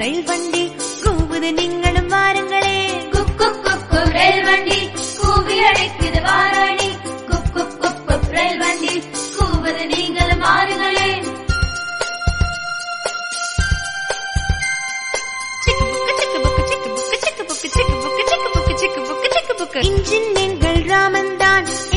ரயில் வண்டி கூவுது நீங்களும் வாருங்களே குக்கு குக்கு ரயில் வண்டி கூவி அழைக்குது வாராணி குக்கு குக்கு ரயில் வண்டி கூவது நீங்களும் மாறுங்களே சிக்கு புக்கு சிக்கு புக்கு சிக்கு புக்கு சிக்கு புக்கு சிக்கு புக்கு சிக்கு புக்கு சிக்கு புக்கு சிக்கு புக்கு இன்ஜின் எங்கள் ராமன் தான்